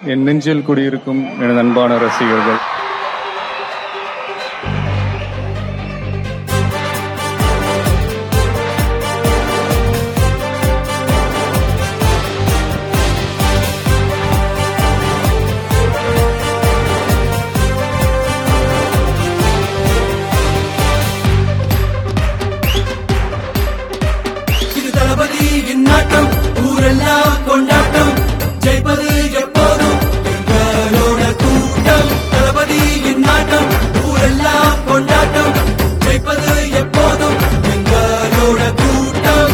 என் நெஞ்சில் குடியிருக்கும் எனது அன்பான ரசிகர்கள் இது தளபதியின் நாட்டம் ஊரெல்லாம் கொண்டாட்டம் ஜெயிப்பது எப்போதும் எங்களோட கூட்டம் தளபதியின் நாட்டம் ஊரெல்லாம் கொண்டாட்டம் ஜெயிப்பது எப்போதும் எங்களோட கூட்டம்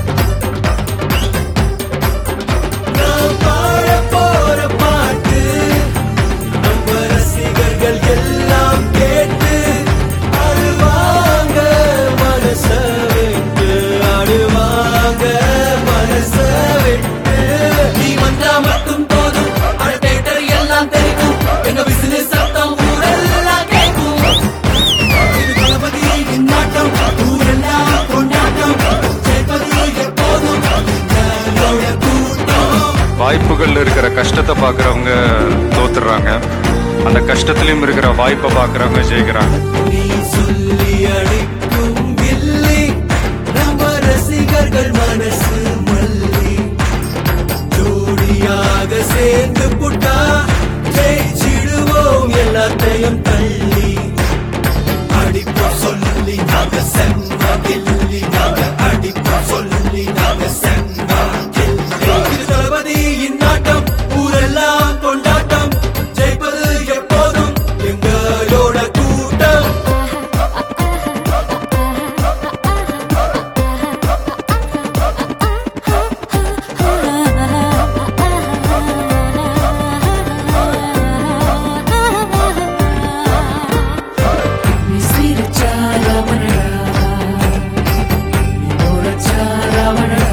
நாம் பாட போற பாட்டு நம்ம ரசிகர்கள் எல்லாம் கேட்டு ஆடுவாங்க மனச விட்டு ஆடுவாங்க மனச விட்டு நீ வந்தா மட்டும் போதும் அட தேட்டர் எல்லாம் தெரிக்கும் எங்க பிசினஸ் சத்தம் ஊரெல்லாம் கேட்கும் இது தளபதியின் நாட்டம் ஊரெல்லாம் கொண்டாட்டம் ஜெயிப்பது எப்போதும் எங்களோட கூட்டம் வாய்ப்புகள் இருக்கிற கஷ்டத்தை பார்க்குறவங்க தோத்துடுறாங்க அந்த கஷ்டத்துலயும் இருக்கிற வாய்ப்பை பார்க்குறவங்க ஜெயிக்கிறாங்க நீ சொல்லி அடிக்கும் வில்லி நம்ம ரசிகர்கள் மனசு மல்லி ஜோடியாக சேர்ந்து புட்டா ஜெயிச்சிடுவோம் எல்லாத்தையும் தள்ளி அடிப்போம் சொல்லி நாங்க சென்மா கில்லி நாங்க அடிப்போம் சொல்லி நாங்க சென்மா கில்லி இது தளபதியின் நாட்டம் ஊரெல்லாம் கொண்டாட்டம் ஜெயிப்பது எப்போதும் எங்களோட கூட்டம் நீ சிரிச்சா ரமணடா நீ முறைச்சா ரமணடா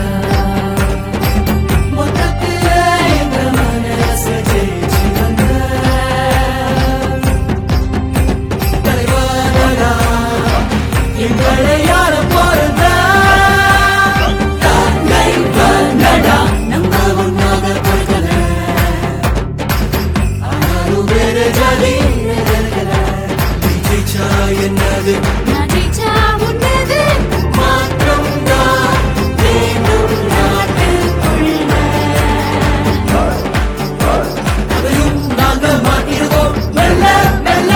மொத்தத்துல எங்க மனச ஜெயிச்சு வந்த தலைவனடா, எங்களை யார பிறந்தா? தாங்கை வந்தடா, நம்ம ஒண்ணாக பிறக்கல. ஆனாலும் வேற ஜாதி, வேற கல. நீ ஜெயிச்சா என்னது நான் ஜெயிச்சா உன்னது மாற்றம் தான் வேண்டும் நாட்டுக்குள்ள. அதையும் நாங்க மாட்டிடுவோம் மெல்ல மெல்ல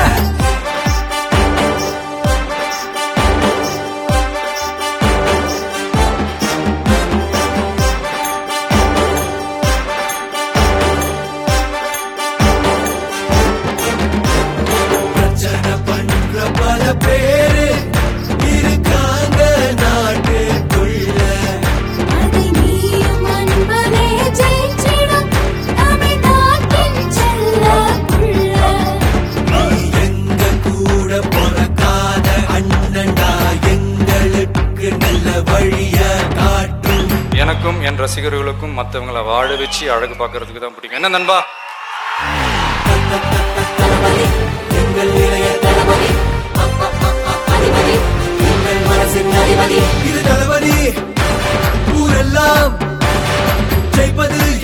பிரச்சனை பண்ற பல பேரு இருக்காங்க நாட்டுக்குள்ள அதை நீயும் அன்பனே ஜெயிச்சிடும் தமிழ்நாட்டின் செல்ல புள்ள நீ எங்க கூட பிறக்காத அண்ணன்டா எங்களுக்கு நல்ல வழிய காட்டும் எனக்கும் என் ரசிகர்களுக்கும் மற்றவங்களை வாழ வச்சு அழகு பார்க்கறதுக்கு தான் பிடிக்கும் என்ன நண்பா தளபதி எங்கள் இளைய தளபதி அதிபதி எங்கள் மனசின் அதிபதி இது தளபதி ஊரெல்லாம் ஜெயிப்பது